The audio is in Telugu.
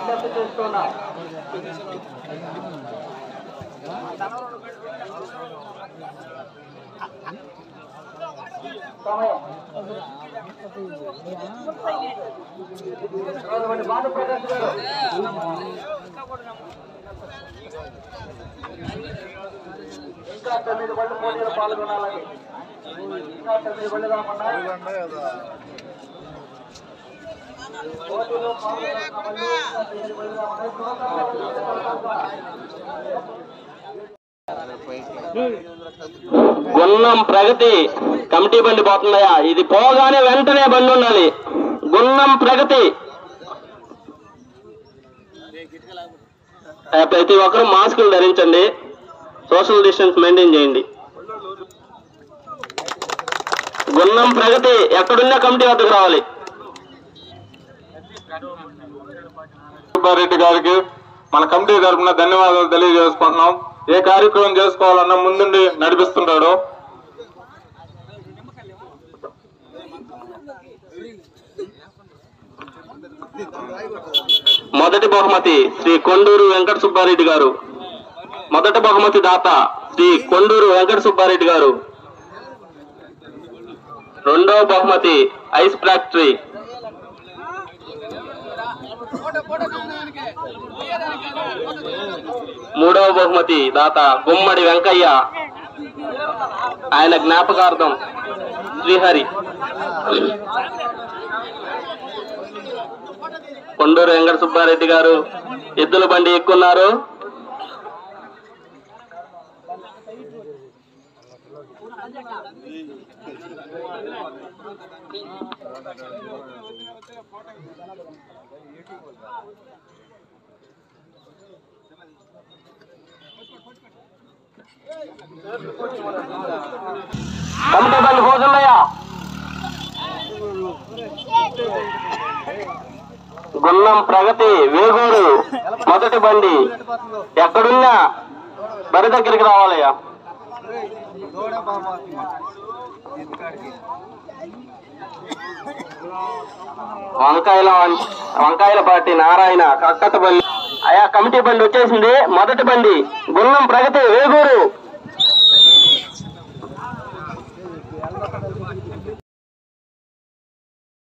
విజ్ఞప్తి చేస్తున్నా సమయం గవర్నమెంట్ భానుప్రకాష్ గారు ఇంకా తొమ్మిది బళ్ళు పోటీలో పాల్గొనాలని ఇంకా తొమ్మిది బళ్ళు కాకుండా పోటీలో పాల్గొనాల్సిన బళ్ళు ఇంకా తొమ్మిది బళ్ళు కాకుండా గున్నం ప్రగతి కమిటీ బండి పోతున్నాయా ఇది పోగానే వెంటనే బండి ఉండాలి గున్నం ప్రగతి ఆ, ప్రతి ఒక్కరూ మాస్కులు ధరించండి సోషల్ డిస్టెన్స్ మెయింటైన్ చేయండి గున్నం ప్రగతి ఎక్కడున్నా కమిటీ వద్దకు రావాలి సుబ్బారెడ్డి గారికి మన కమిటీ తరఫున ధన్యవాదాలు తెలియజేసుకుంటున్నాం ఏ కార్యక్రమం చేసుకోవాలన్నా ముందుండి నడిపిస్తుంటాడు మొదటి బహుమతి శ్రీ కొండూరు వెంకట సుబ్బారెడ్డి గారు మొదటి బహుమతి దాత శ్రీ కొండూరు వెంకట సుబ్బారెడ్డి గారు రెండవ బహుమతి ఐస్ ఫ్యాక్టరీ మూడవ బహుమతి దాత గుమ్మడి వెంకయ్య ఆయన జ్ఞాపకార్థం శ్రీహరి కొండూరు వెంకట సుబ్బారెడ్డి గారు ఎద్దుల బండి ఎక్కున్నారు కమిటీ బండి పోతున్నాయా గున్నం ప్రగతి వేగూరు మొదటి బండి ఎక్కడున్నా బరి దగ్గరికి రావాలయ్యా వంకాయల వంకాయల పార్టీ నారాయణ కక్కత బండి అయా కమిటీ బండి వచ్చేసింది మొదటి బండి గున్నం ప్రగతి వేగూరు